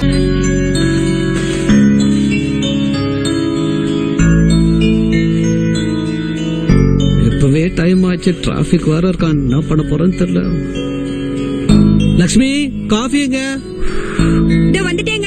இப்பவே டைம் ஆச்சு டிராபிக் வேற இருக்கான் என்ன பண்ண போறேன்னு தெரியல லக்ஷ்மி காஃபி எங்க இதோ வந்துட்டேங்க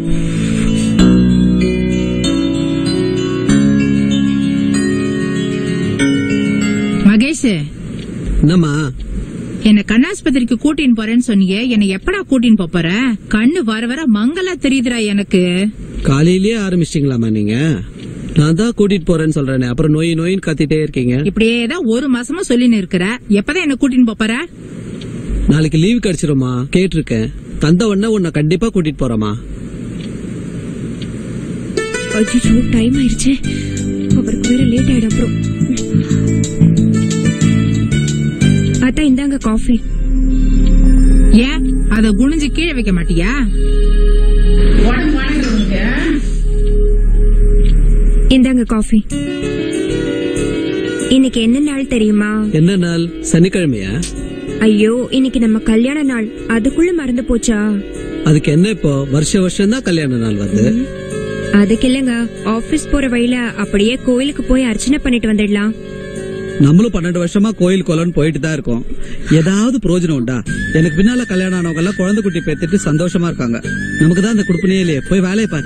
மகேஷ் என்னம்மா என்ன கண்ணாஸ்பத்திரிக்கு கூட்டின்னு போறேன்னு சொன்னீங்க என்ன எப்படா கூட்டின்னு போப் போற கண்ணு வர வர மங்களா தெரியுதுடா எனக்கு காலையிலேயே ஆரம்பிச்சிட்டீங்களாமா நீங்க நான் தான் கூட்டிட்டு போறேன்னு சொல்றேனே அப்புறம் நோய் நோயின்னு கத்திட்டே இருக்கீங்க இப்படியே தான் ஒரு மாசமா சொல்லின்னு இருக்கிற எப்பதான் என்ன கூட்டின்னு போப் போற நாளைக்கு லீவ் கிடைச்சிருமா கேட்டிருக்கேன் தந்த உடனே உன்னை கண்டிப்பா கூட்டிட்டு போறேமா ஐயோ டைம் ஆயிருச்சு அவருக்கு வேற லேட் ஆயிடும் அப்புறம் அத்தா இந்தாங்க காஃபி ஏன் அத குனிஞ்சு கீழே வைக்க மாட்டியா இந்தாங்க காஃபி இன்னைக்கு என்ன நாள் தெரியுமா என்ன நாள் சனிக்கிழமையா ஐயோ இன்னைக்கு நம்ம கல்யாண நாள் அதுக்குள்ள மறந்து போச்சா அதுக்கு என்ன இப்போ வருஷ வருஷம் தான் கல்யாண நாள் வருது அதுக்கு இல்லங்க ஆபீஸ் போற வழியில அப்படியே கோயிலுக்கு போய் அர்ச்சனை பண்ணிட்டு வந்துடலாம் நம்மளும் பன்னெண்டு வருஷமா கோயில் கொலன்னு போயிட்டு தான் இருக்கோம் ஏதாவது பிரயோஜனம் உண்டா எனக்கு பின்னால கல்யாணம் ஆனவங்க எல்லாம் குழந்தை குட்டி பேத்துட்டு சந்தோஷமா இருக்காங்க நமக்கு தான் அந்த குடுப்பினே இல்லையே போய் வேலையை பாரு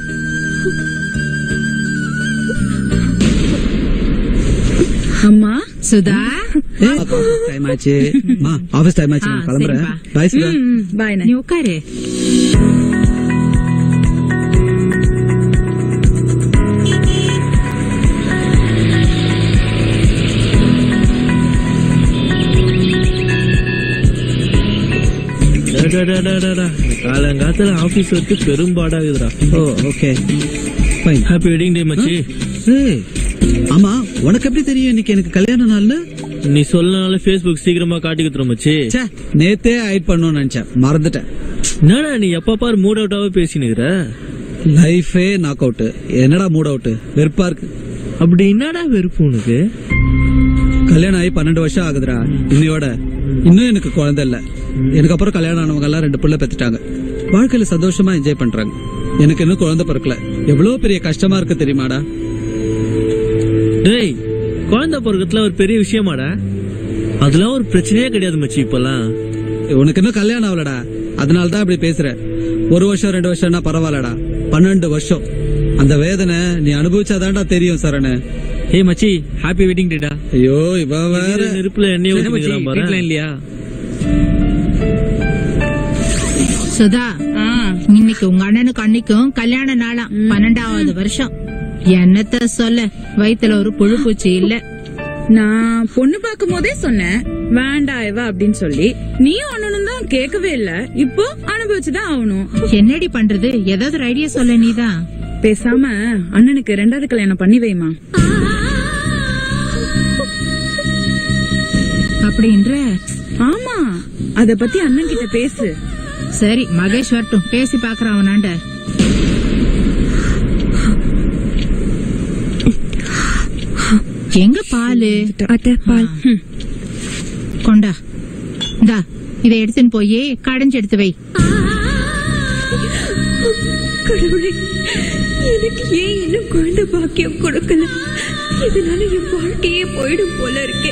அம்மா சுதா டைம் ஆச்சு மா ஆபீஸ் டைம் ஆச்சு ஆ, நான் கிளம்புறேன் சரிப்பா. பாய் சுதா பாய் நீ உட்காரு காலங்காத்துல ஆபீஸ் வந்து பெரும்பாடாகுதுடா oh okay fine happy wedding day மச்சி ஏய் ஆமா உனக்கு எப்படி தெரியும் இன்னைக்கு எனக்கு கல்யாண நாள்னு நீ சொல்லனால Facebook சீக்கிரமா காட்டி குத்துறோம் மச்சி ச்சே நேத்தே ஹைட் பண்ணணும்னு நினைச்சேன் மறந்துட்டேன் என்னடா நீ எப்ப பாரு மூட் அவுட்டாவே பேசினுக்கிற லைஃபே நாக் அவுட் என்னடா மூட் அவுட் வெறுப்பா இருக்கு அப்படி என்னடா வெறுப்பு உனக்கு கல்யாணம் ஆகி பன்னெண்டு வருஷம் ஆகுதுடா இன்னையோட இன்னும் எனக்கு குழந்தை இல்ல எனக்கு அப்புறம் கல்யாணம் ஆனவங்க எல்லாம் ரெண்டு பிள்ளை பெத்துட்டாங்க வாழ்க்கையில சந்தோஷமா என்ஜாய் பண்றாங்க எனக்கு இன்னும் குழந்தை பிறக்கல எவ்வளவு பெரிய கஷ்டமா இருக்கு தெரியுமாடா டேய் குழந்தை பிறக்கத்துல ஒரு பெரிய விஷயமாடா அதெல்லாம் ஒரு பிரச்சனையே கிடையாது மச்சி இப்பெல்லாம் உனக்கு இன்னும் கல்யாணம் ஆகலடா அதனால தான் இப்படி பேசுற ஒரு வருஷம் ரெண்டு வருஷம்னா பரவாயில்லடா பன்னெண்டு வருஷம் அந்த வேதனை நீ அனுபவிச்சாதான்டா தெரியும் சரணு ஏய் மச்சி ஹாப்பி வெட்டிங் டேடா ஐயோ இவ வேற நெருப்புல எண்ணெய் ஊத்திக்கிறான் பாரு இல்லையா சுதா இன்னைக்கு உங்க அண்ணனுக்கு அன்னைக்கும் கல்யாண நாளாம் பன்னெண்டாவது வருஷம் என்னத்த சொல்ல வயித்துல ஒரு புழு பூச்சி இல்ல நான் பொண்ணு பார்க்கும் போதே சொன்னேன் வேண்டா இவ அப்படின்னு சொல்லி நீயும் அண்ணனும் தான் கேட்கவே இல்ல இப்போ அனுபவிச்சுதான் ஆகணும் என்னடி பண்றது ஏதாவது ஒரு ஐடியா சொல்ல நீதான் பேசாம அண்ணனுக்கு ரெண்டாவது கல்யாணம் பண்ணி வைமா அப்படின்ற ஆமா அத பத்தி அண்ணன் கிட்ட பேசு சரி மகேஷ் வரட்டும் பேசி பாக்குறான் அவனாண்ட எங்க பாலு அத்தை பால் கொண்டா இந்தா இதை எடுத்துன்னு போய் கடைஞ்சு எடுத்து வை கடவுளே எனக்கு ஏன் இன்னும் குழந்தை பாக்கியம் கொடுக்கல இதனால என் வாழ்க்கையே போயிடும் போல இருக்கே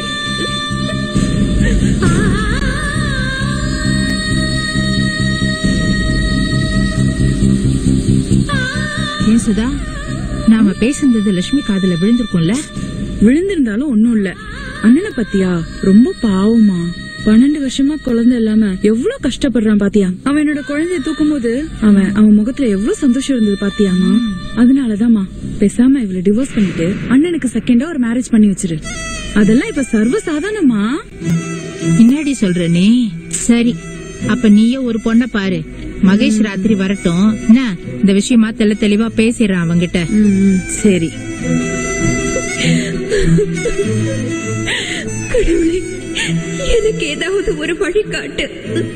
ஏன் சுதா நாம பேசுனது லட்சுமி காதுல விழுந்திருக்கும்ல விழுந்திருந்தாலும் ஒண்ணும் இல்ல அண்ணனை பத்தியா ரொம்ப பாவமா பன்னெண்டு வருஷமா குழந்தை இல்லாம எவ்வளவு கஷ்டப்படுறான் பாத்தியா அவன் என்னோட குழந்தைய தூக்கும் போது அவன் அவன் முகத்துல எவ்வளவு சந்தோஷம் இருந்தது பாத்தியாமா அதனாலதாம்மா பேசாம இவள டிவோர்ஸ் பண்ணிட்டு அண்ணனுக்கு செகண்டா ஒரு மேரேஜ் பண்ணி வச்சிரு அதெல்லாம் இப்ப சர்வ சாதாரணமா என்னடி சொல்ற நீ சரி அப்ப நீயே ஒரு பொண்ண பாரு மகேஷ் ராத்திரி வரட்டும் என்ன இந்த விஷயமா தெள்ள தெளிவா பேசிடுறான் அவங்கிட்ட சரி கடவுளே எனக்கு ஏதாவது ஒரு வழி காட்டு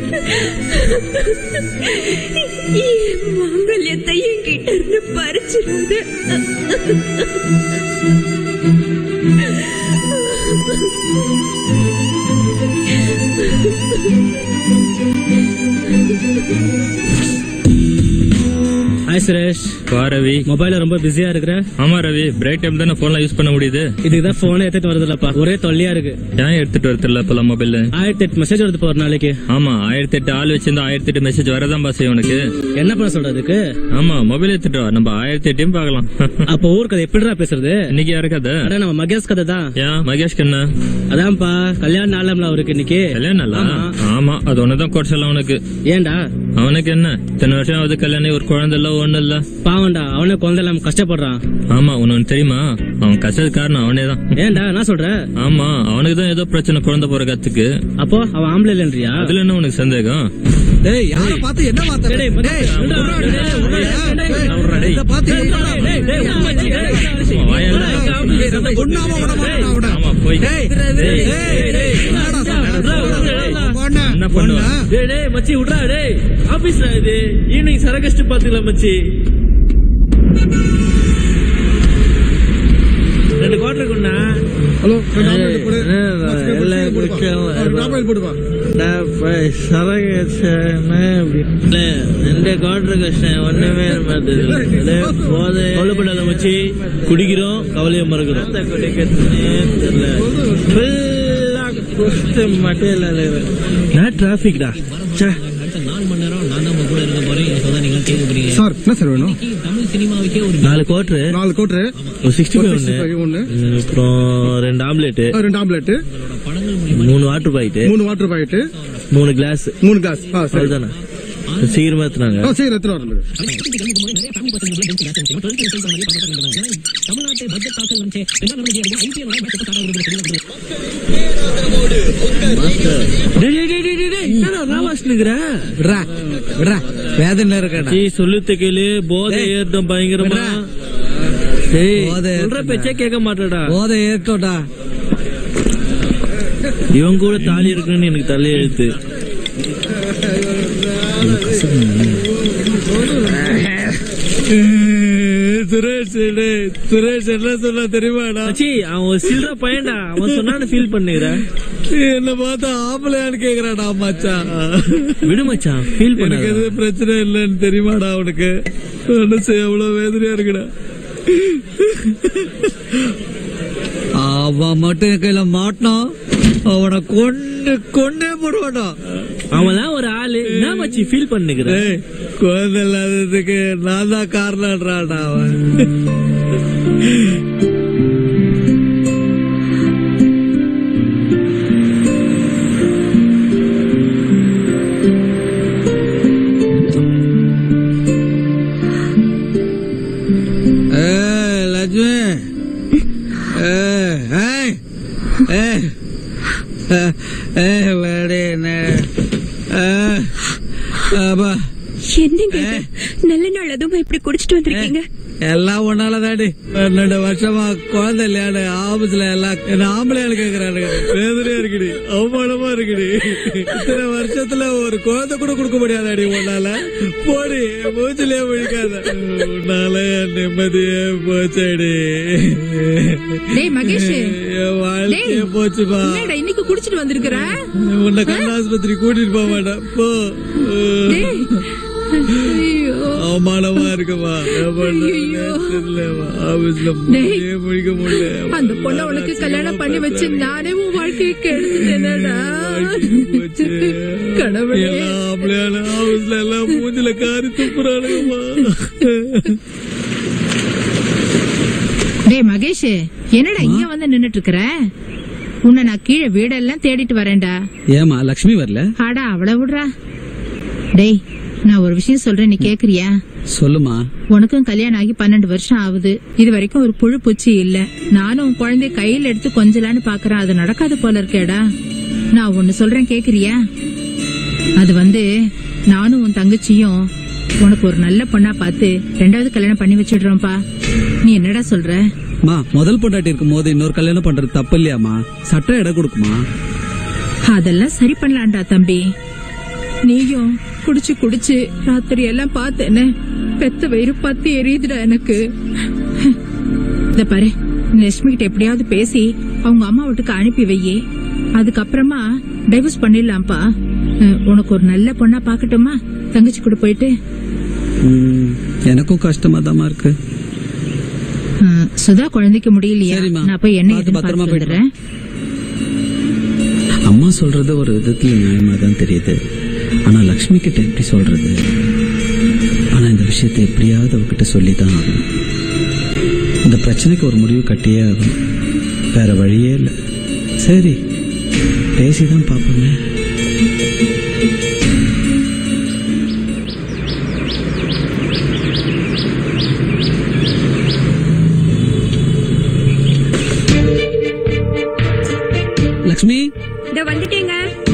என் மாங்கல்யத்தை என்கிட்ட இருந்து பறிச்சிடாது ஹாய் சுரேஷ் வா ரவி மொபைல ரொம்ப பிஸியா இருக்கிற ஆமா ரவி பிரேக் டைம் தானே போன்ல யூஸ் பண்ண முடியுது இதுக்குதான் போனே எடுத்துட்டு வருதுலப்பா ஒரே தொல்லையா இருக்கு ஏன் எடுத்துட்டு வரல இப்பெல்லாம் மொபைல் ஆயிரத்தி எட்டு மெசேஜ் வருது ஒரு நாளைக்கு ஆமா ஆயிரத்தி எட்டு ஆள் வச்சிருந்தா ஆயிரத்தி எட்டு மெசேஜ் வரதான் பாஸ் உனக்கு என்ன பண்ண சொல்றதுக்கு ஆமா மொபைல் எடுத்துட்டு வா நம்ம ஆயிரத்தி எட்டையும் பார்க்கலாம் அப்ப ஊர் கதை எப்படிடா பேசுறது இன்னைக்கு யாரு கதை அட நம்ம மகேஷ் கதை தான் ஏன் மகேஷ்க்கு என்ன அதான்ப்பா கல்யாண நாளம்ல அவருக்கு இன்னைக்கு கல்யாணம் நல்லா ஆமா அது ஒண்ணுதான் குறைச்சல அவனுக்கு ஏன்டா அவனுக்கு என்ன இத்தனை வருஷம் ஆகுது கல்யாணம் ஒரு குழந்தை இல்ல ஒண்ணு இல்ல பாவம்டா அவனே குழந்தை இல்லாம கஷ்டப்படுறான் ஆமா உனக்கு தெரியுமா அவன் கஷ்டது காரணம் அவனே தான் ஏன்டா நான் சொல்றேன் ஆமா அவனுக்கு தான் ஏதோ பிரச்சனை குழந்தை பிறக்கத்துக்கு அப்போ அவன் ஆம்பளை இல்லைன்றியா அதுல என்ன உனக்கு சந்தேகம் டேய் யார பார்த்து என்ன வார்த்தை டேய், டேய், டேய், விட்றா, டேய், டேய், டேய், விட்றா, டேய், டேய், விட்றா, டேய். இத பார்த்து என்னடா? டேய், டேய், உண்மைச்சி, டேய், டேய், வாயால. டேய், இதை கொன்னாம விட மாட்டேன்டா, விட. ஆமா போய் டேய், டேய், டேய், டேய், என்னடா சொல்ற? பொண்ணு, என்ன பண்ணுவ? பொண்ணு. டேய் டேய் மச்சி விட்றா டேய் ஆபீஸ்ல இது ஈவினிங் சரகஸ்ட் பாத்துக்கலாம் மச்சி ரெண்டு குவார்டர் கொண்டா ஹலோ ரெண்டு ஆம்லெட் போடு எல்லாம் குடிக்கலாம் ஆம்லெட் போடுவா ரெண்டு குவார்டர் கஷ்டம் ஒண்ணுமே கவலைப்படாத மச்சி குடிக்கிறோம் கவலையை மறக்கிறோம் நான் டிராபிக்டா சார் என்ன சார் வேணும் நாலு குவார்டர் நாலு கோட்ரு ஒரு சிக்ஸ்டி ஃபைவ் ஒன்னு அப்புறம் ரெண்டு ஆம்லெட் ரெண்டு ஆம்லெட் மூணு வாட்டர் பாயிட்டு மூணு வாட்டர் பாக்கெட் மூணு கிளாஸ் மூணு கிளாஸ் ஆ சரி அதுதானே சீக்கிரமா எடுத்துனாங்க ஆ சரி எத்தனை வரணும் விட்றா, விட்றா. வேதனையில இருக்கேன்டா. சொல்லுத்த கேளு போதை டேய், ஏற்றம் பயங்கரமா விட்றா. டேய், போதை சொல்ற ஏறுதுடா. பேச்சே கேட்க மாட்டேடா போதை ஏத்தோடா. இவன் கூட தாலி இருக்குன்னு எனக்கு தலை எழுத்து சுரேஷ் டேய், சுரேஷ் என்ன சொன்னா தெரியுமாடா மச்சி அவன் ஒரு சில்லற பையன்டா அவன் சொன்னான்னு ஃபீல் பண்ணுகிற என்ன பார்த்தா ஆம்பளையான்னு கேக்குறாடா மச்சான் விடு மச்சான் ஃபீல் எனக்கு பண்ணு எதுவும் பிரச்சனை இல்லைன்னு தெரியுமாடா அவனுக்கு மனசு எவ்வளவு வேதனையா இருக்குடா அவன் மட்டும் என் கையில மாட்டினான் அவனை கொண்டு கொண்டே போடுவாடா அவன்லாம் ஒரு ஆளு என்ன மச்சி ஃபீல் பண்ணுகிற டேய், குழந்தை இல்லாததுக்கு நான் தான் காரணம்ன்றாடா அவன் ஏய், லட்சுமி ஏய், ஏய், ஏய், ஏய், ஏய், வாடி, நே- ஏய், அப்பா, என்னங்க இது? நல்ல நாள் அதுவும் இப்படி குடிச்சிட்டு வந்திருக்கீங்க எல்லாம் ஒன்னால தாடி பன்னெண்டு வருஷமா குழந்தை இல்லையாடு ஆபீஸ்ல எல்லாம் என்ன ஆம்பளையாளு கேக்குறானுங்க வேதனையா இருக்குடி அவமானமா இருக்குடி இத்தனை வருஷத்துல ஒரு குழந்தை கூட கொடுக்க முடியாதாடி உன்னால போடி என் மூச்சிலே முழிக்காத உன்னால என் நிம்மதியே போச்சடி டேய் மகேஷ் என் வாழ்க்கையே டேய். போச்சுப்பா என்னடா இன்னைக்கு குடிச்சிட்டு வந்திருக்கிற உன்னை கண்ணாஸ்பத்திரி கூட்டிட்டு போக மாட்டேன் போ டேய் ஐயோ அவமானமா இருக்குமா என்ன பண்றதுன்னே ஐயோ. தெரியலமா. ஆபீஸ்ல டேய். மூச்சே முழிக்க முடியல அந்த பொண்ண உனக்கு கல்யாணம் பண்ணி வச்சு நானே உன் வாழ்க்கையை கெடுத்துட்டேனடா போச்சு. கடவுளே. எல்லாம் ஆம்பளையால ஆபீஸ்ல எல்லாம் மூஞ்சில காரி துப்புறானுங்கம்மா டேய் மகேஷ் என்னடா இங்க வந்து நின்னுட்டு இருக்கற உன்னை நான் கீழே வீடெல்லாம் தேடிட்டு வரேன்டா ஏமா லக்ஷ்மி வரல ஆடா அவள விடுறா டேய் நான் ஒரு விஷயம் சொல்றேன் நீ கேக்குறியா சொல்லுமா உனக்கும் கல்யாணம் ஆகி பன்னெண்டு வருஷம் ஆகுது இது வரைக்கும் ஒரு புழு பூச்சி இல்ல நானும் உன் குழந்தைய கையில எடுத்து கொஞ்சலான்னு பாக்குறேன் அது நடக்காது போல இருக்கேடா நான் ஒன்னு சொல்றேன் கேக்குறியா அது வந்து நானும் உன் தங்கச்சியும் உனக்கு ஒரு நல்ல பொண்ணா பார்த்து ரெண்டாவது கல்யாணம் பண்ணி வச்சிடுறோம்ப்பா நீ என்னடா சொல்ற மா முதல் பொண்டாட்டி இருக்கும் போது இன்னொரு கல்யாணம் பண்றது தப்பு இல்லையாமா சட்டம் இடம் கொடுக்குமா அதெல்லாம் சரி பண்ணலாம்டா தம்பி நீயும் குடிச்சு குடிச்சு ராத்திரி எல்லாம் பார்த்தேனே பெத்த வயிறு பத்தி எரியுதுடா எனக்கு இத பாரு நீ லட்சுமி கிட்ட எப்படியாவது பேசி அவங்க அம்மா வீட்டுக்கு அனுப்பி வையே அதுக்கப்புறமா டைவர்ஸ் பண்ணிடலாம்ப்பா அஹ், உனக்கு ஒரு நல்ல பொண்ணா பாக்கட்டுமா தங்கச்சி கூட போயிட்டு ம், எனக்கும் கஷ்டமா இருக்கு ஆ, சுதா குழந்தைக்கு முடியலையா சரிம்மா. நான் போய் என்ன பார்த்து ஏதுன்னு பத்திரமா பார்த்து போயிட்டு வந்துடுறேன் அம்மா சொல்றது ஒரு விதத்துல நியாயமா தான் தெரியுது ஆனா லக்ஷ்மி கிட்ட எப்படி சொல்றது ஆனா இந்த விஷயத்தை எப்படியாவது அவகிட்ட சொல்லிதான் ஆகணும் இந்த பிரச்சனைக்கு ஒரு முடிவு கட்டியே ஆகணும் வேற வழியே இல்லை சரி பேசிதான் பார்ப்போமே லக்ஷ்மி இதோ வந்துட்டேங்க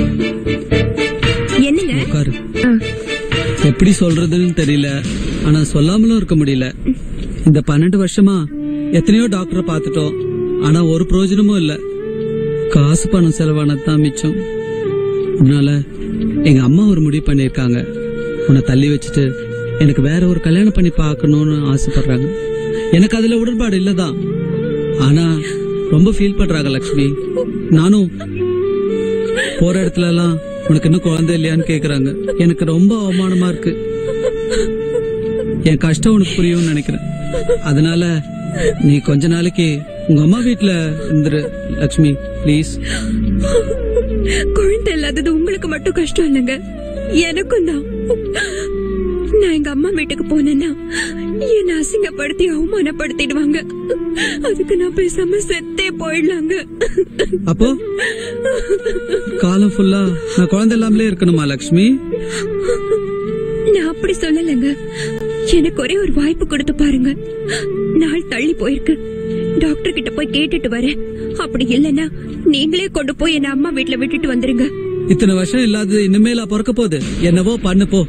என்னங்க உட்காரு ஆ, எப்படி சொல்றதுன்னு தெரியல ஆனா சொல்லாமலும் இருக்க முடியல இந்த பன்னெண்டு வருஷமா எத்தனையோ டாக்டரை பார்த்துட்டோம் ஆனா ஒரு பிரயோஜனமும் இல்ல காசு பணம் செலவானதுதான் மிச்சம் அதனால எங்க அம்மா ஒரு முடிவு பண்ணிருக்காங்க உன்னை தள்ளி வச்சுட்டு எனக்கு வேற ஒரு கல்யாணம் பண்ணி பார்க்கணும்னு ஆசைப்படுறாங்க எனக்கு அதுல உடன்பாடு இல்லதான் ஆனா ரொம்ப ஃபீல் பண்றாங்க லக்ஷ்மி நானும் போற இடத்துல எல்லாம் உனக்கு இன்னும் குழந்தை இல்லையான்னு கேக்குறாங்க எனக்கு ரொம்ப அவமானமா இருக்கு என் கஷ்டம் உனக்கு புரியும்னு நினைக்கிறேன் அதனால நீ கொஞ்ச நாளைக்கு உங்க அம்மா வீட்ல இருந்துரு லக்ஷ்மி ப்ளீஸ் குழந்தை இல்லாதது உங்களுக்கு மட்டும் கஷ்டம் இல்லைங்க எனக்கும் தான் நான் எங்க அம்மா வீட்டுக்கு போனேன்னா என்ன அசிங்கப்படுத்தி அவமானப்படுத்திடுவாங்க அதுக்கு நான் பேசாம செத்தே போயிடலாங்க அப்போ காலம் ஃபுல்லா நான் குழந்தை இல்லாமலே இருக்கணுமா லக்ஷ்மி நான் அப்படி சொல்லலைங்க எனக்கு ஒரே ஒரு வாய்ப்பு கொடுத்து பாருங்க நாள் தள்ளி போயிருக்கு டாக்டர் கிட்ட போய் கேட்டுட்டு வரேன் அப்படி இல்லைன்னா நீங்களே கொண்டு போய் என்ன அம்மா வீட்டுல விட்டுட்டு வந்துருங்க இத்தனை வருஷம் இல்லாதது இனிமேலா பிறக்க போகுது என்னவோ பண்ணு போ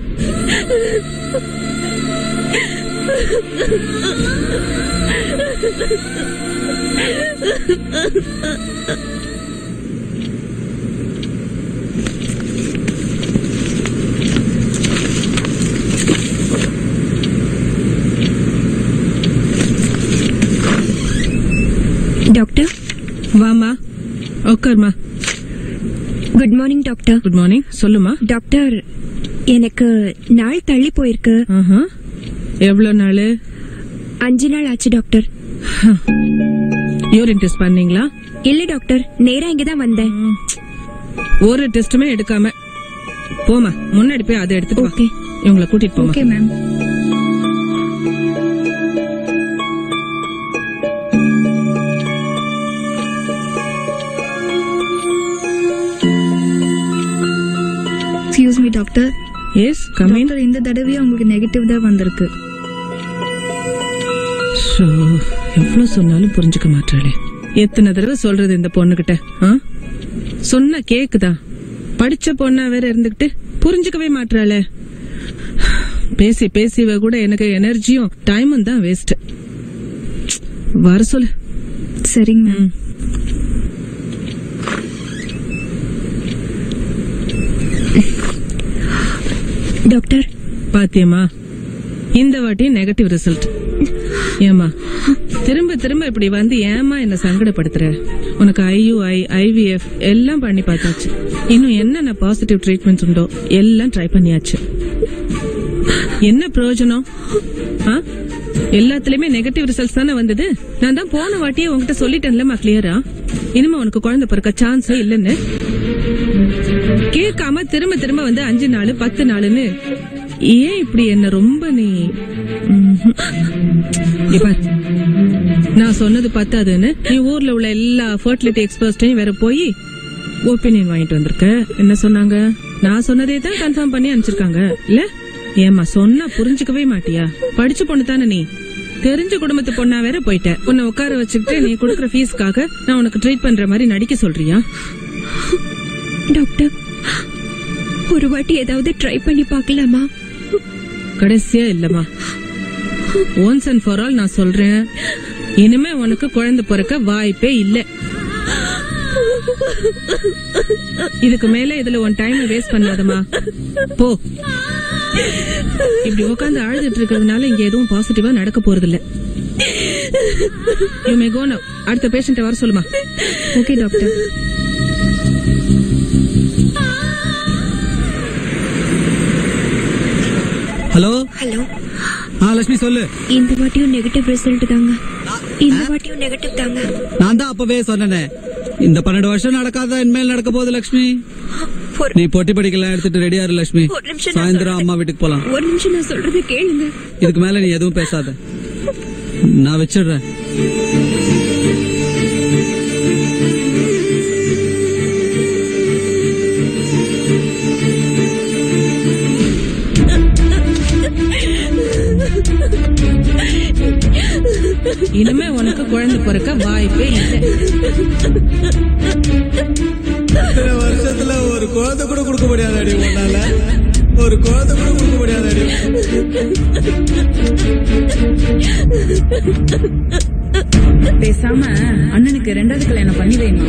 டாக்டர் வாமா உட்காருமா good morning doctor good morning சொல்லுமா டாக்டர் எனக்கு நாள் தள்ளி போயிருக்கு ஆஹா. எவ்வளவு நாள் அஞ்சு நாள் ஆச்சு டாக்டர் யூரின் டெஸ்ட் பண்ணீங்களா இல்ல டாக்டர் நேரா இங்கதான் வந்தேன் ஒரு டெஸ்ட்டுமே எடுக்காம போமா முன்னாடி போய் அதை எடுத்துட்டு வா ஓகே இவங்களை கூட்டிட்டு போமா okay ma'am excuse me doctor yes coming doctor இந்த தடவையும் உங்களுக்கு நெகட்டிவ் தான் வந்திருக்கு எவ்வளவு சொன்னாலும் புரிஞ்சுக்க மாட்டாளே எத்தனை தடவை சொல்றது இந்த பொண்ணுகிட்ட ஆ? சொன்னா கேக்குதா படிச்ச பொண்ணா வேற இருந்துகிட்டு புரிஞ்சுக்கவே மாட்டாளே பேசி பேசி இவ கூட எனக்கு எனர்ஜியும் டைமும் தான் வேஸ்ட் வர சொல்லு சரிங்க மேம் ம். டாக்டர் பாத்தியம்மா இந்த வாட்டி நெகட்டிவ் ரிசல்ட் ஏமா திரும்ப திரும்ப இப்படி வந்து ஏமா என்ன சங்கடப்படுத்துற உனக்கு ஐயுஐ ஐவிஎஃப் எல்லாம் பண்ணி பார்த்தாச்சு இன்னும் என்னென்ன பாசிட்டிவ் ட்ரீட்மெண்ட்ஸ் உண்டோ எல்லாம் ட்ரை பண்ணியாச்சு என்ன பிரயோஜனம் ஆ? எல்லாத்துலயுமே நெகட்டிவ் ரிசல்ட்ஸ் தானே வந்தது நான் தான் போன வாட்டியே உன்கிட்ட சொல்லிட்டேன்லமா கிளியரா இனிமே உனக்கு குழந்தை பிறக்க சான்ஸே இல்லைன்னு கேட்காம திரும்ப திரும்ப வந்து அஞ்சு நாள் பத்து நாளுன்னு ஏன் இப்படி என்ன ரொம்ப நீ ம்ஹும். இங்க பார். நான் சொன்னது பத்தாதுன்னு நீ ஊர்ல உள்ள எல்லா ஃபர்டிலிட்டி எக்ஸ்பர்ட்டையும் வேற போய் ஒப்பீனியன் வாங்கிட்டு வந்திருக்க என்ன சொன்னாங்க நான் சொன்னதே தான் கன்ஃபார்ம் பண்ணி அனுப்பிச்சிருக்காங்க இல்ல ஏமா சொன்னா புரிஞ்சுக்கவே மாட்டியா படிச்ச பொண்ணு தானே நீ தெரிஞ்ச குடும்பத்து பொண்ணா வேற போயிட்ட உன்னை உட்கார வச்சுக்கிட்டு நீ கொடுக்குற ஃபீஸ்க்காக நான் உனக்கு ட்ரீட் பண்ற மாதிரி நடிக்க சொல்றியா டாக்டர் ஒரு வாட்டி ஏதாவது ட்ரை பண்ணி பார்க்கலாமா கடைசியா இல்லம்மா ஒன்ஸ் அண்ட் ஃபார் ஆல் நான் சொல்றேன் இனிமே உனக்கு குழந்தை பிறக்க வாய்ப்பே இல்ல இதுக்கு மேல இதுல உன் டைம் வேஸ்ட் பண்ணாதம்மா போ இப்படி உட்காந்து அழுதுட்டு இருக்கிறதுனால இங்க எதுவும் பாசிட்டிவா நடக்க போறது இல்ல யூ மே கோ now. அடுத்த பேஷண்ட்டை வர சொல்லுமா ஓகே டாக்டர் ஹலோ ஹலோ ஆ ஆ லட்சுமி சொல்லு இந்த வாட்டியும் நெகட்டிவ் ரிசல்ட் தாங்க இந்த வாட்டியும் நெகட்டிவ் தாங்க நான் தான் அப்பவே சொன்னேனே இந்த பன்னெண்டு வருஷம் நடக்காத இனிமேல் நடக்க போகுது லட்சுமி ஒரு நீ பொட்டி படிக்கலாம் எடுத்துட்டு ரெடியா இரு லட்சுமி ஒரு நிமிஷம் நான் சாயந்தரம் சொல்றேன். அம்மா வீட்டுக்கு போலாம் ஒரு நிமிஷம் நான் சொல்றதை கேளுங்க இதுக்கு மேல நீ எதுவும் பேசாத நான் வச்சிடுறேன் இனிமே உனக்கு குழந்தை பிறக்க வாய்ப்பே இல்லை இத்தனை வருஷத்துல ஒரு குழந்தை கூட கொடுக்க முடியாதாடி உன்னால ஒரு குழந்தை கூட கொடுக்க முடியாதாடி பேசாம அண்ணனுக்கு ரெண்டாவது கல்யாணம் பண்ணி வைமா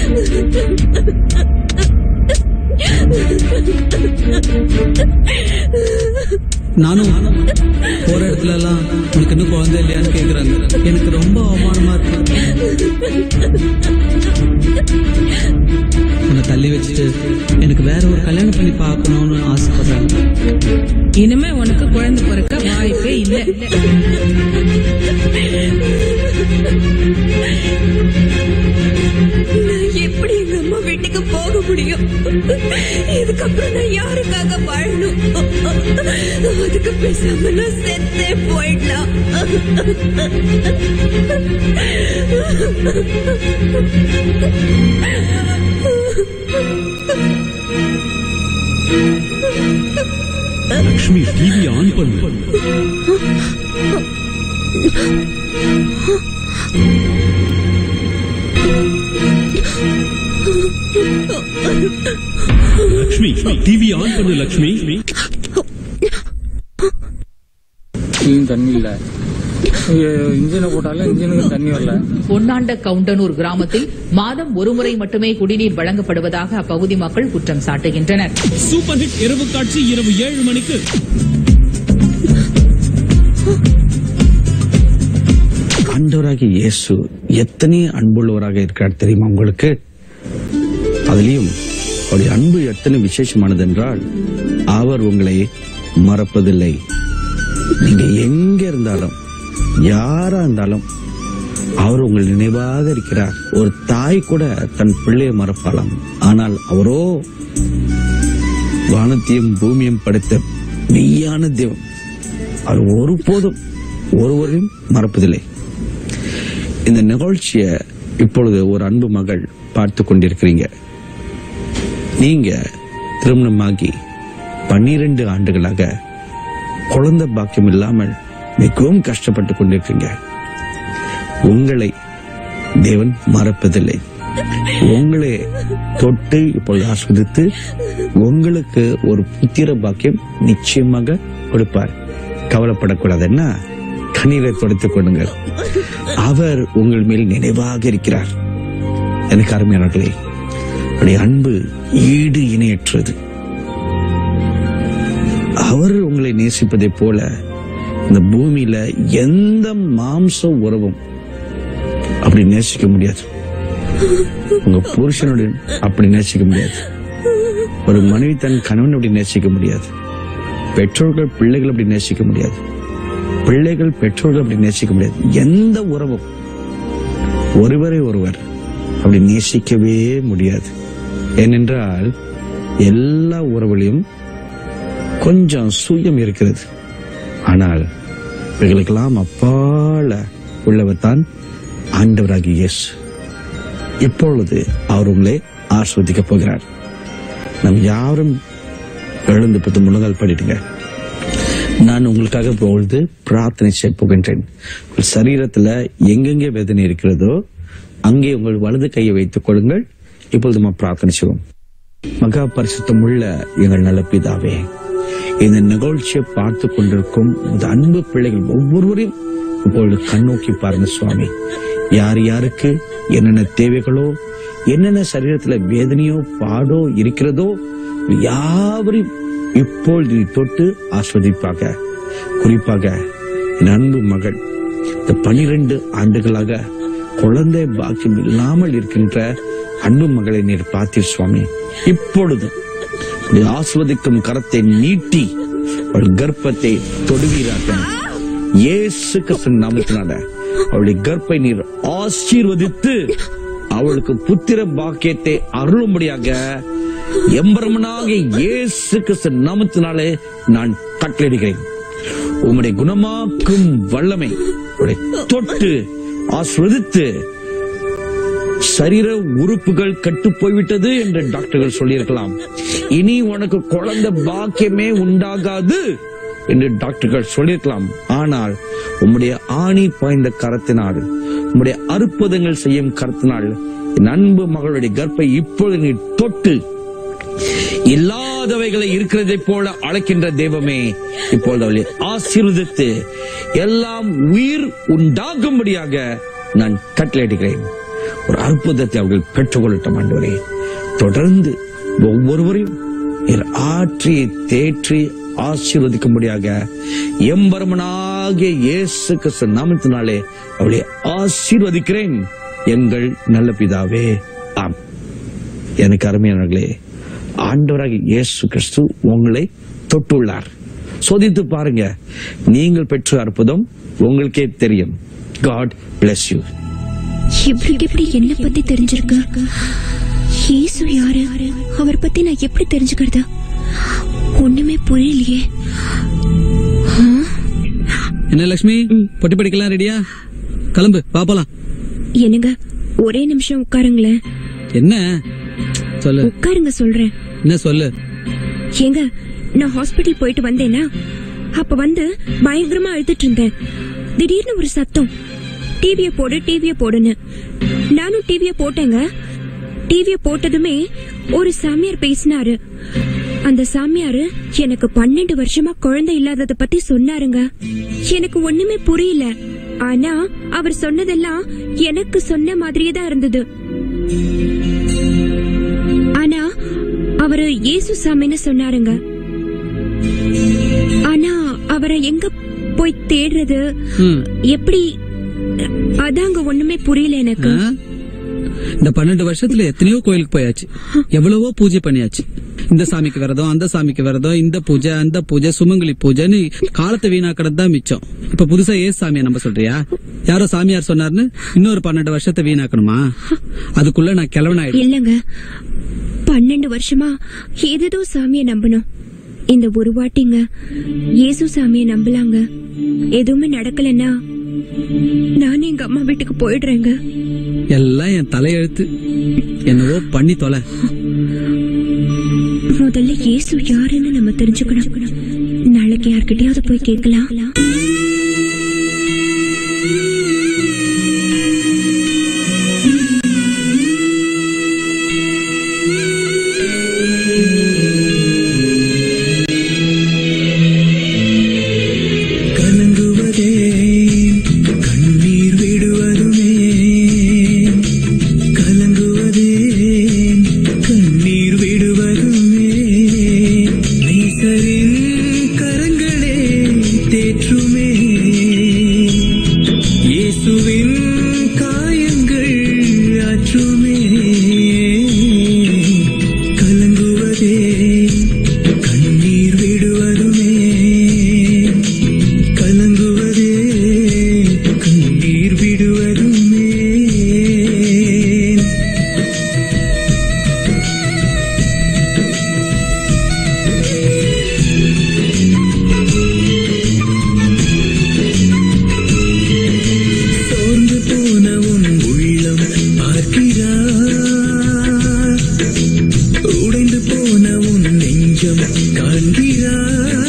நானும் போற இடத்துல எல்லாம் உனக்கு இன்னும் குழந்தை இல்லையான்னு கேக்குறாங்க எனக்கு ரொம்ப அவமானமா இருக்கு உன்னை தள்ளி வச்சுட்டு எனக்கு வேற ஒரு கல்யாணம் பண்ணி பார்க்கணும்னு ஆசைப்படுறாங்க இனிமே உனக்கு குழந்தை பிறக்க வாய்ப்பே இல்லை நான் எப்படி எங்க அம்மா வீட்டுக்கு போக முடியும் இதுக்கப்புறம் நான் யாருக்காக வாழணும் அதுக்கு பேசாம நான் செத்தே போயிடலாம் லக்ஷ்மி டிவி ஆன் பண்ணு லக்ஷ்மி டிவி ஆன் பண்ணு லக்ஷ்மி தண்ணி இல்ல இன்ஜினை போட்டாலும் இன்ஜினுக்கு தண்ணி வரல பொன்னாண்ட கவுண்டனூர் கிராமத்தில் மாதம் ஒருமுறை மட்டுமே குடிநீர் வழங்கப்படுவதாக அப்பகுதி மக்கள் குற்றம் சாட்டுகின்றனர் சூப்பர் ஹிட் இரவு காட்சி இரவு ஏழு மணிக்கு ஆண்டவராகிய இயேசு எத்தனை அன்புள்ளவராக இருக்கிறார் தெரியுமா உங்களுக்கு அதுலயும் அவருடைய அன்பு எத்தனை விசேஷமானது என்றால் அவர் உங்களை மறப்பதில்லை நீங்க எங்க இருந்தாலும் யாரா இருந்தாலும் அவர் உங்கள் நினைவாக இருக்கிறார் ஒரு தாய் கூட தன் பிள்ளையை மறப்பாளாம் ஆனால் அவரோ வானத்தையும் பூமியும் படைத்த மெய்யான தெய்வம் அவர் ஒருபோதும் ஒருவரையும் மறப்பதில்லை இந்த நிகழ்ச்சியை இப்பொழுது ஒரு அன்பு மகள் பார்த்து கொண்டிருக்கிறீங்க நீங்க திருமணமாகி பன்னிரண்டு ஆண்டுகளாக குழந்தை பாக்கியம் இல்லாமல் மிகவும் கஷ்டப்பட்டு கொண்டிருக்கீங்க உங்களை தேவன் மறப்பதில்லை உங்களை தொட்டு இப்பொழுது ஆஸ்வதித்து உங்களுக்கு ஒரு புத்திர பாக்கியம் நிச்சயமாக கொடுப்பார் கவலைப்படக்கூடாது என்ன கண்ணீரை துடைத்துக் கொள்ளுங்கள் அவர் உங்கள் மேல் நினைவாக இருக்கிறார் எனக்கு அருமையானவர்களே அவருடைய அன்பு ஈடு இணையற்றது அவர் உங்களை நேசிப்பதைப் போல இந்த பூமியில எந்த மாம்ச உறவும் அப்படி நேசிக்க முடியாது உங்க புருஷனுடன் அப்படி நேசிக்க முடியாது ஒரு மனைவி தன் கணவன் அப்படி நேசிக்க முடியாது பெற்றோர்கள் பிள்ளைகள் அப்படி நேசிக்க முடியாது பிள்ளைகள் பெற்றோர்கள் அப்படி நேசிக்க முடியாது எந்த உறவும் ஒருவரை ஒருவர் அப்படி நேசிக்கவே முடியாது ஏனென்றால் எல்லா உறவுகளையும் கொஞ்சம் சுயம் இருக்கிறது ஆனால் இவைகளுக்கெல்லாம் அப்பால உள்ளவர் தான் ஆண்டவராகிய இயேசு இப்பொழுது அவர் உங்களை ஆஸ்வதிக்க போகிறார் நம் யாரும் எழுந்து பத்து முழங்கால் படிடுங்க நான் உங்களுக்காக பொழுது பிரார்த்தனை செய்ய போகின்றேன் உங்கள் சரீரத்துல எங்கெங்கே வேதனை இருக்கிறதோ அங்கே உங்கள் வலது கையை வைத்துக் கொள்ளுங்கள் இப்பொழுது நம்ம பிரார்த்தனை செய்வோம் மகா பரிசுத்தம் உள்ள எங்கள் நல்ல பிதாவே இந்த நிகழ்ச்சியை பார்த்து கொண்டிருக்கும் இந்த அன்பு பிள்ளைகள் ஒவ்வொருவரையும் இப்பொழுது கண்ணோக்கி பாருங்க சுவாமி யார் யாருக்கு என்னென்ன தேவைகளோ என்னென்ன சரீரத்துல வேதனையோ பாடோ இருக்கிறதோ யாவரையும் இப்பொழுது நீ தொட்டு ஆஸ்வதிப்பாக குறிப்பாக என் அன்பு மகள் இந்த பனிரெண்டு ஆண்டுகளாக குழந்தை பாக்கியம் இல்லாமல் இருக்கின்ற அன்பு மகளை நீர் பார்த்தீர் சுவாமி இப்பொழுது உடைய ஆஸ்வதிக்கும் கரத்தை நீட்டி அவள் கர்ப்பத்தை தொடுவீராக இயேசு கிறிஸ்து நாமத்தினால அவளுடைய கர்ப்பை நீர் ஆசீர்வதித்து அவளுக்கு புத்திர பாக்கியத்தை அருளும்படியாக எம்பரமனாக இயேசு கிறிஸ்து நாமத்தினாலே நான் கட்டளையிடுகிறேன் உம்முடைய குணமாக்கும் வல்லமை உம்முடைய தொட்டு ஆஸ்வதித்து சரீர உறுப்புகள் கட்டு போய்விட்டது என்று டாக்டர்கள் சொல்லியிருக்கலாம் இனி உனக்கு குழந்தை பாக்கியமே உண்டாகாது என்று டாக்டர்கள் சொல்லியிருக்கலாம் ஆனால் உம்முடைய ஆணி பாய்ந்த கரத்தினால் உம்முடைய அற்புதங்கள் செய்யும் கரத்தினால் என் அன்பு மகளுடைய கர்ப்பை இப்பொழுது நீ தொட்டு இல்லாதவைகளை இருக்கிறதை போல அழைக்கின்ற தெய்வமே இப்பொழுது அவளை ஆசீர்வதித்து எல்லாம் உயிர் உண்டாகும்படியாக நான் கட்டளையிடுகிறேன் ஒரு அற்புதத்தை அவர்கள் பெற்றுக்கொள்ளட்டும் ஆண்டவரே தொடர்ந்து ஒவ்வொருவரையும் நீர் ஆற்றி தேற்றி ஆசீர்வதிக்கும்படியாக எம்பரமனாகிய இயேசு கிறிஸ்து நாமத்தினாலே அவளை ஆசீர்வதிக்கிறேன் எங்கள் நல்ல பிதாவே ஆம் எனக்கு அருமையானவர்களே ஆண்டவராக இயேசு கிறிஸ்து உங்களை தொட்டுள்ளார் சோதித்து பாருங்க நீங்கள் பெற்ற அற்புதம் உங்களுக்கே தெரியும் காட் bless யூ இவருக்கு எப்படி என்ன பத்தி தெரிஞ்சிருக்கு இயேசு யாரு அவர் பத்தி நான் எப்படி தெரிஞ்சுக்கிறது ஒண்ணுமே புரியலையே என்ன லட்சுமி பொட்டி படிக்கலாம் ரெடியா கிளம்பு பாப்பலாம் என்னங்க ஒரே நிமிஷம் உட்காருங்களேன் என்ன சொல்லு உட்காருங்க சொல்றேன் என்ன சொல்லு ஏங்க நான் ஹாஸ்பிடல் போயிட்டு வந்தேனா அப்ப வந்து பயங்கரமா அழுதுட்டு இருந்தேன் திடீர்னு ஒரு சத்தம் டிவிய போடு டிவிய போடுன்னு நானும் டிவிய போட்டேங்க டிவிய போட்டதுமே ஒரு சாமியார் பேசினாரு அந்த சாமியாரு எனக்கு பன்னெண்டு வருஷமா குழந்தை இல்லாதத பத்தி சொன்னாருங்க எனக்கு ஒண்ணுமே புரியல ஆனா அவர் சொன்னதெல்லாம் எனக்கு சொன்ன மாதிரியே தான் இருந்தது ஆனா அவரு இயேசு சாமின்னு சொன்னாருங்க ஆனா அவரை எங்க போய் தேடுறது ம். எப்படி அதாங்க ஒண்ணுமே புரியல எனக்கு ஆ? இந்த பன்னெண்டு வருஷத்துல எத்தனையோ கோயிலுக்கு போயாச்சு எவ்வளவோ பூஜை பண்ணியாச்சு இந்த சாமிக்கு விரதம் அந்த சாமிக்கு விரதம் இந்த பூஜை அந்த பூஜை சுமங்கலி பூஜைன்னு காலத்தை வீணாக்கிறது தான் மிச்சம் இப்ப புதுசா ஏசு சாமியை நம்ப சொல்றியா யாரோ சாமியார் சொன்னார்னு இன்னொரு பன்னெண்டு வருஷத்தை வீணாக்கணுமா அதுக்குள்ள நான் கிழவனாயிடும் இல்லங்க பன்னெண்டு வருஷமா ஏதேதோ சாமிய நம்பணும் இந்த ஒரு வாட்டிங்க இயேசு சாமிய நம்பலாங்க எதுவுமே நடக்கலன்னா நானே எங்க அம்மா வீட்டுக்கு போயிடுறேங்க எல்லாம் என் தலையெழுத்து என்னவோ பண்ணி தொலை முதல்ல இயேசு யாருன்னு நம்ம தெரிஞ்சுக்கணும் நாளைக்கு யார்கிட்டயாவது போய் கேட்கலாம் கலங்குவதே கண்ணீர் விடுவதுமே கலங்குவதே கண்ணீர் விடுவதுமே நேசரின் கரங்களே தேற்றுமே இயேசுவின் காயங்கள் ஆற்றுமே கலங்குவதே கண்ணீர் விடுவதுமே கலங்குவதே கண்ணீர் விடுவதுமே சோர்ந்து போன உன் உள்ளம் பார்க்கிறார் உடைந்து போன உன் நெஞ்சம் காண்கிறார்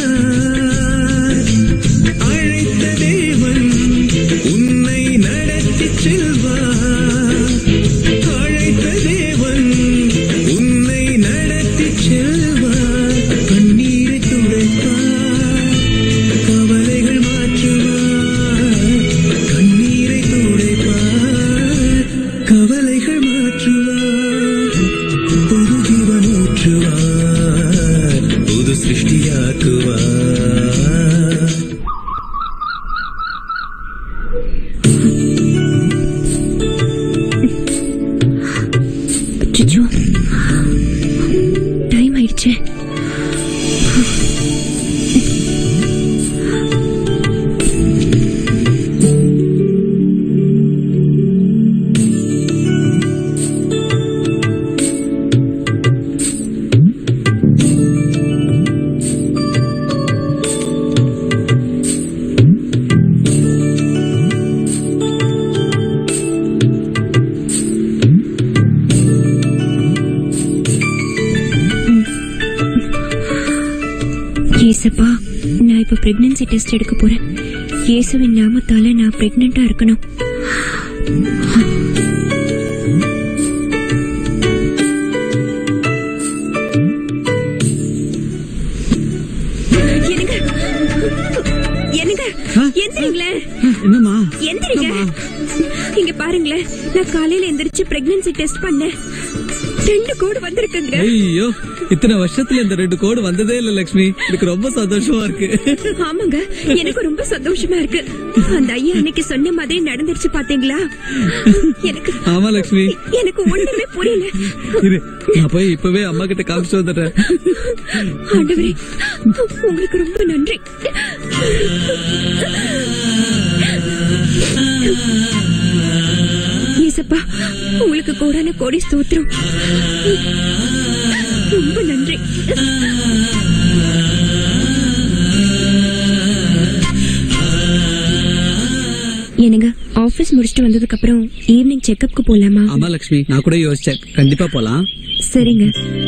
அழைத்த தேவன் உன்னை நடத்தி செல்வார் அழைத்த தேவன் உன்னை நடத்தி செல்வார் கண்ணீரை துடைப்பார் கவலைகள் மாற்றுவார் கண்ணீரை துடைப்பார் கவலைகள் மாற்றுவார் புது ஜீவன் ஊற்றுவார் புது சிருஷ்டியாக்குவார் அச்சச்சோ. டைம் ஆயிடுச்சு ஏசப்பா நான் இப்ப பிரெக்னன்சி டெஸ்ட் எடுக்க போறேன் இயேசுவின் நாமத்தால நான் பிரெக்னெண்டா இருக்கணும் என்னங்க என்னங்க எந்திரிங்களேன் என்னம்மா எந்திரிங்க இங்க பாருங்களேன் நான் காலையில எந்திரிச்சு பிரெக்னன்சி டெஸ்ட் பண்ணேன் ரெண்டு கோடு வந்திருக்குங்க ஐயோ இத்தனை வருஷத்துல இந்த ரெண்டு கோடு வந்ததே இல்ல லட்சுமி எனக்கு ரொம்ப சந்தோஷமா இருக்கு ஆமாங்க எனக்கு ரொம்ப சந்தோஷமா இருக்கு அந்த ஐயா அன்னைக்கு சொன்ன மாதிரி நடந்துருச்சு பாத்தீங்களா எனக்கு ஆமா லட்சுமி எனக்கு ஒண்ணுமே புரியல இரு நான் போய் இப்பவே அம்மா கிட்ட காமிச்சு வந்துடுறேன் ஆண்டவரே உங்களுக்கு ரொம்ப நன்றி ஏசப்பா உங்களுக்கு கோடான கோடி ஸ்தோத்திரம் ரொம்ப நன்றி என்னங்க ஆபீஸ் முடிச்சிட்டு வந்ததுக்கு அப்புறம் ஈவினிங் செக்கப்க்கு போலாமா ஆமா லட்சுமி நான் கூட யோசிச்சேன் கண்டிப்பா போலாம் சரிங்க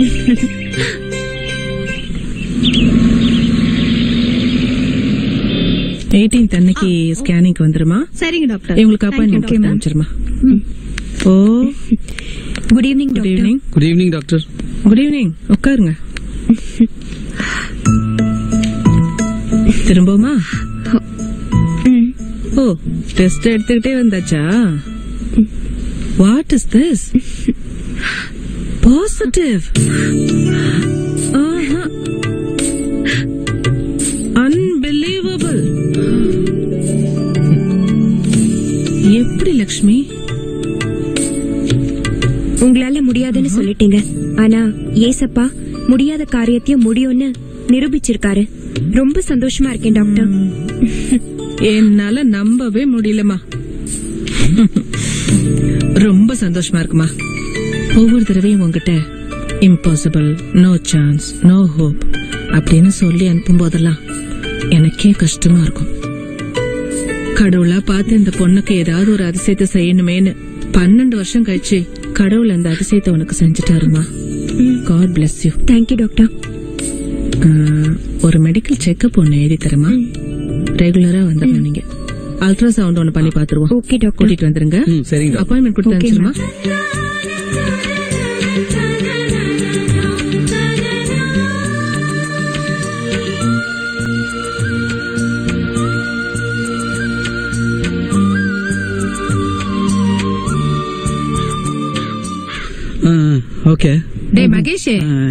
எயிட்டீன்த் அன்னைக்கு ஸ்கேனிங்க்கு வந்துருமா சரிங்க டாக்டர் இவங்களுக்கு அப்பாயின்மெண்ட் Okay, ma'am. காமிச்சிருமா oh good evening good evening good evening doctor good evening உட்காருங்க திரும்பவுமா ஓ டெஸ்ட் எடுத்துக்கிட்டே வந்தாச்சா what is this positive unbelievable எப்படி லக்ஷ்மி உங்களால முடியாதுன்னு சொல்லிட்டீங்க ஆனா ஏசப்பா முடியாத காரியத்தையும் முடியும்னு நிரூபிச்சிருக்காரு ரொம்ப சந்தோஷமா இருக்கேன் டாக்டர் என்னால நம்பவே முடியலமா ரொம்ப சந்தோஷமா இருக்குமா ஒவ்வொரு தடவையும் உங்ககிட்ட impossible no chance no hope அப்படின்னு சொல்லி அனுப்பும் போதெல்லாம் எனக்கே கஷ்டமா இருக்கும் கடவுளா பார்த்து இந்த பொண்ணுக்கு ஏதாவது ஒரு அதிசயத்தை செய்யணுமேன்னு பன்னெண்டு வருஷம் கழிச்சு கடவுள் அந்த அதிசயத்தை உனக்கு செஞ்சுட்டாருமா God bless you thank you doctor ஒரு மெடிக்கல் செக்கப் ஒன்னு எழுதி தரமா ரெகுலரா வந்துடணும் நீங்க அல்ட்ராசவுண்ட் ஒன்னு பண்ணி பாத்துருவோம் ஓகே டாக்டர் கூட்டிட்டு வந்துருங்க ம் சரிங்க டாக்டர் அப்பாயின்மெண்ட் கொடுத்து Okay, அனுப்பிச்சிருமா ஓகே டேய் மகேஷ்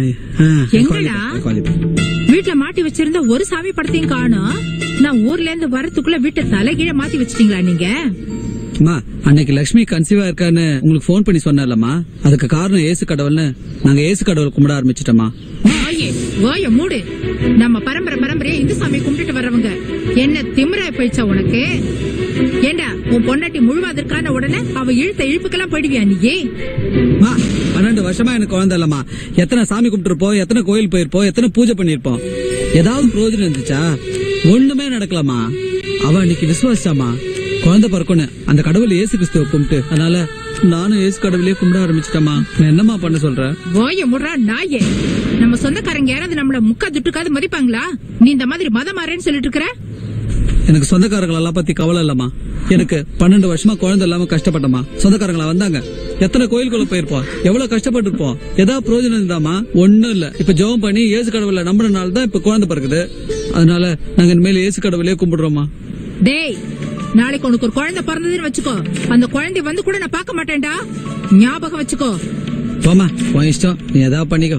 எங்கடா? குவாலிட்டி வீட்ல மாட்டி வச்சிருந்த ஒரு சாமி படத்தையும் காணோம் நான் ஊர்ல இருந்து வரதுக்குள்ள வீட்டை தலைகீழ மாத்தி வச்சிட்டீங்களா நீங்க அம்மா அன்னைக்கு லட்சுமி கன்சீவா இருக்கான்னு உங்களுக்கு ஃபோன் பண்ணி சொன்னேன்லம்மா அதுக்கு காரணம் ஏசு கடவுள்னு நாங்க ஏசு கடவுள் கும்பிட ஆரம்பிச்சிட்டோமா வாயே வாய மூடு நம்ம பரம்பரை பரம்பரையா இந்து சாமி கும்பிட்டுட்டு வர்றவங்க என்ன திமிரா போயிச்சா உனக்கு ஏண்டா உன் பொண்டாட்டி முழுவாதிருக்கான உடனே அவ இழுத்த இழுப்புக்கெல்லாம் போயிடுவியா நீயே அம்மா, பன்னெண்டு வருஷமா எனக்கு குழந்தை இல்லம்மா எத்தனை சாமி கும்பிட்டுருப்போம் எத்தனை கோயில் போயிருப்போம் எத்தனை பூஜை பண்ணிருப்போம் ஏதாவது பிரயோஜனம் இருந்துச்சா ஒண்ணுமே நடக்கலாமா அவ அன்னைக்கு விசுவாசிச்சாமா குழந்தை பிறக்கணும் அந்த கடவுள் ஏசு கிறிஸ்துவ கும்பிட்டு அதனால நானும் ஏசு கடவுளையே கும்பிட ஆரம்பிச்சிட்டேமா நான் என்னம்மா பண்ண சொல்றேன் வாய முடுறா நாயே நம்ம சொந்தக்காரங்க யாராவது நம்மள முக்கா துட்டுக்காது மதிப்பாங்களா நீ இந்த மாதிரி மதம் மாறேன்னு சொல்லிட்டு இருக்கிற எனக்கு சொந்தக்காரங்களை எல்லாம் பத்தி கவலை இல்லம்மா எனக்கு பன்னெண்டு வருஷமா குழந்தை இல்லாம கஷ்டப்பட்டமா சொந்தக்காரங்களா வந்தாங்க எத்தனை கோயிலுக்குள்ள போயிருப்போம் எவ்வளவு கஷ்டப்பட்டு இருப்போம் ஏதாவது பிரயோஜனம் இருந்தாமா ஒண்ணும் இல்ல இப்ப ஜெபம் பண்ணி ஏசு கடவுளை நம்பினால தான் இப்ப குழந்தை பிறகுது அதனால நாங்க இனிமேல் ஏசு கடவுளையே கும்பிடுறோமா டேய் நாளைக்கு உனக்கு ஒரு குழந்தை பிறந்ததுன்னு வச்சுக்கோ அந்த குழந்தை வந்து கூட நான் பார்க்க மாட்டேன்டா ஞாபகம் வச்சுக்கோ போமா உன் இஷ்டம் நீ ஏதாவது பண்ணிக்கோ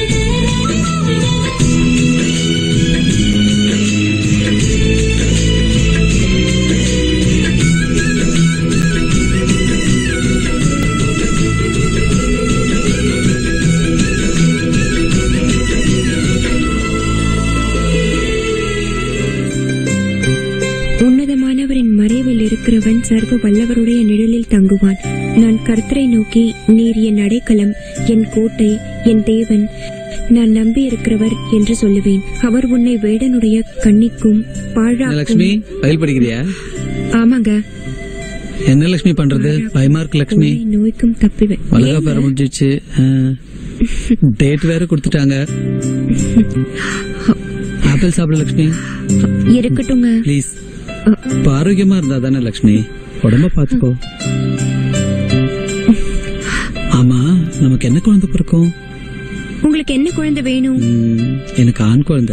Thank you. இருக்கிறவன் சர்வ வல்லவருடைய நிழலில் தங்குவான் நான் கர்த்தரை நோக்கி நீர் என் அடைக்கலம் என் கோட்டை என் தேவன் நான் நம்பி இருக்கிறவர் என்று சொல்லுவேன் அவர் உன்னை வேடனுடைய கண்ணிக்கும் லட்சுமி பாழாக்கும் ஃபைல் படிக்கிறியா ஆமாங்க என்ன லட்சுமி பண்றது பயமா இருக்கு லட்சுமி உன்னை நோய்க்கும் தப்பிவேன் வளகா பேர முடிஞ்சிச்சு டேட் வேற கொடுத்துட்டாங்க ஆப்பிள் சாப்பிட லட்சுமி இருக்கட்டுங்க ப்ளீஸ் ஆரோக்கியமா இருந்தா தானே லட்சுமி உடம்ப பாத்துக்கோ ஆமா நமக்கு என்ன குழந்தை பிறக்கும் உங்களுக்கு என்ன குழந்தை வேணும் ம், எனக்கு ஆண் குழந்தை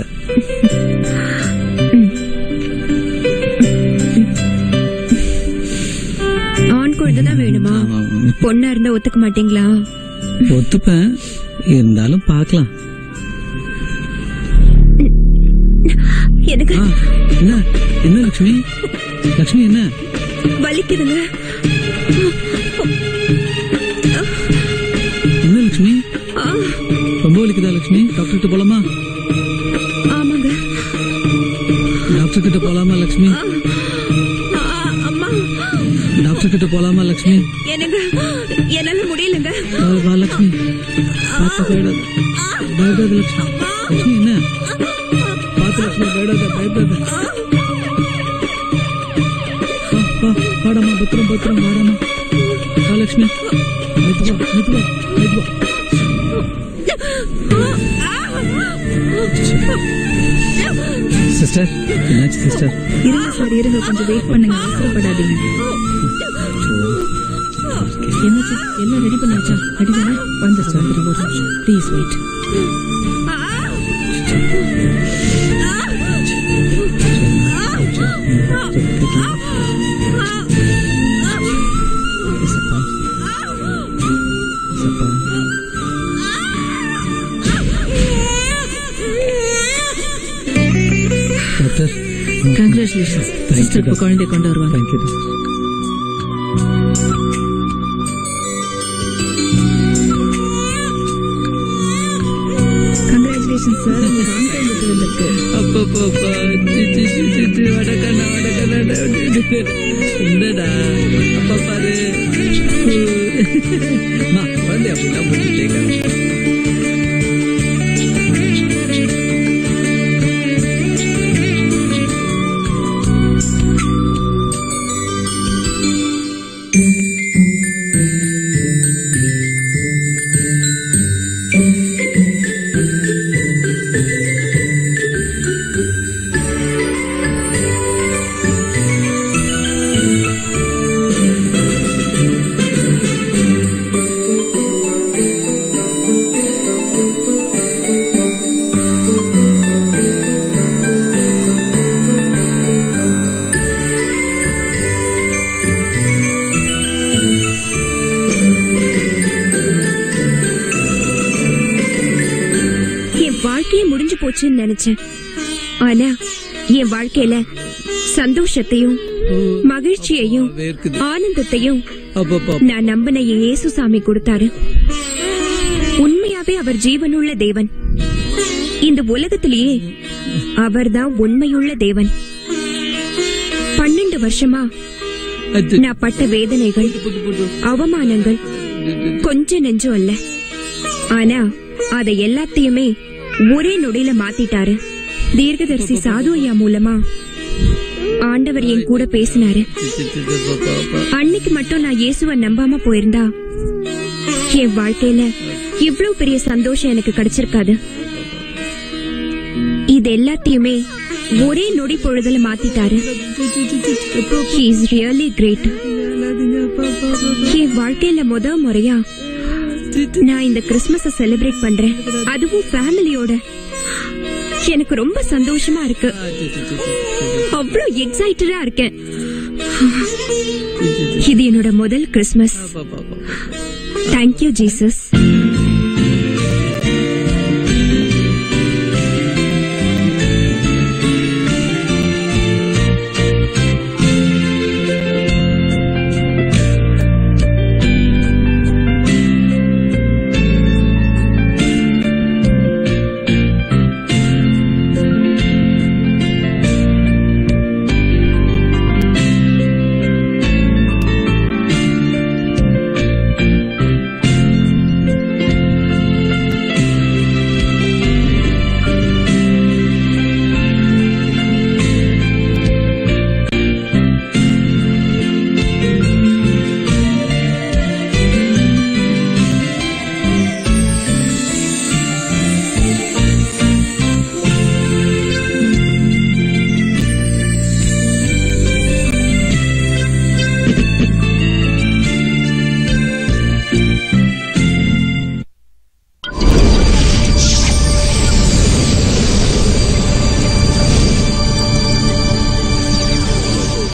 ஆண் குழந்தை தான் வேணுமா பொண்ணா இருந்தா ஒத்துக்க மாட்டீங்களா ஒத்துப்பேன் இருந்தாலும் பார்க்கலாம் எனக்கு ஆ, என்ன என்ன லட்சுமி லட்சுமி என்ன வலிக்குதுங்க என்ன லட்சுமி ஆ, ரொம்ப வலிக்குதா லட்சுமி டாக்டர் கிட்ட போலாமா ஆமாங்க டாக்டர் கிட்ட போலாமா லட்சுமி ஆ, அம்மா டாக்டர் கிட்ட போலாமா லட்சுமி எனக்கு என்னால முடியலங்க வா, வா லட்சுமி பார்த்து பயடாத பயப்படாத லட்சுமி லட்சுமி என்ன பார்த்து லட்சுமி பயடாத பயப்படாத வா, வா, வாடாம்மா பத்திரம் பத்திரம் வாடாம்மா வா லட்சுமி மெதுவா மெதுவா மெதுவா சிஸ்டர் என்னாச்சு சிஸ்டர் இருங்க சார் இருங்க கொஞ்சம் வெயிட் பண்ணுங்க அவசரப்படாதீங்க என்னாச்சு எல்லாம் ரெடி பண்ணியாச்சா ரெடி தானே வந்துச்சு வந்துரு ஒரு நிமிஷம் ப்ளீஸ் வெயிட் இசப்பா இசப்பா டாக்டர் கங்க்ராச்சுலேஷன்ஸ் சிஸ்டர் இப்போ குழந்தை கொண்டு வருவாங்க தேங்க்யூ கங்க்ராச்சுலேஷன்ஸ் சார் உங்க ஆண் குழந்தை பிறந்திருக்கு அப்பப்பப்பா சிச்சி சிச்சி வடக்கண்ணா வடக்கண்ணா என்னடா அப்பா பாரு அம்மா, குழந்தை அப்படிலாம் முடிச்சுட்டே இருக்காங்க. என் வாழ்க்கையே முடிஞ்சு போச்சுன்னு நினைச்சேன் ஆனா என் வாழ்க்கையில சந்தோஷத்தையும் மகிழ்ச்சியையும் வேர்க்குது. ஆனந்தத்தையும் அப்பப்பா நான் நம்பின என் இயேசு சாமி கொடுத்தாரு உண்மையாவே அவர் ஜீவனுள்ள தேவன் இந்த உலகத்திலேயே அவர்தான் உண்மையுள்ள தேவன் பன்னெண்டு வருஷமா அது நான் பட்ட வேதனைகள் அவமானங்கள் கொஞ்ச நெஞ்சம் அல்ல ஆனா அத எல்லாத்தையுமே ஒரே நொடியில மாத்திட்டாரு தீர்க்கதரிசி சாது ஐயா மூலமா ஆண்டவர் என் கூட பேசினாரு அன்னைக்கு மட்டும் நான் இயேசுவை நம்பாம போயிருந்தா என் வாழ்க்கையில இவ்ளோ பெரிய சந்தோஷம் எனக்கு கிடைச்சிருக்காது இது எல்லாத்தையுமே ஒரே நொடி பொழுதுல மாத்திட்டாரு He is really great என் வாழ்க்கையில முத முறையா நான் இந்த கிறிஸ்மஸ செலிப்ரேட் பண்றேன் அதுவும் ஃபேமிலியோட எனக்கு ரொம்ப சந்தோஷமா இருக்கு அவ்வளவு எக்ஸைட்டடா இருக்கேன் இது என்னோட முதல் கிறிஸ்மஸ் தேங்க்யூ ஜீசஸ்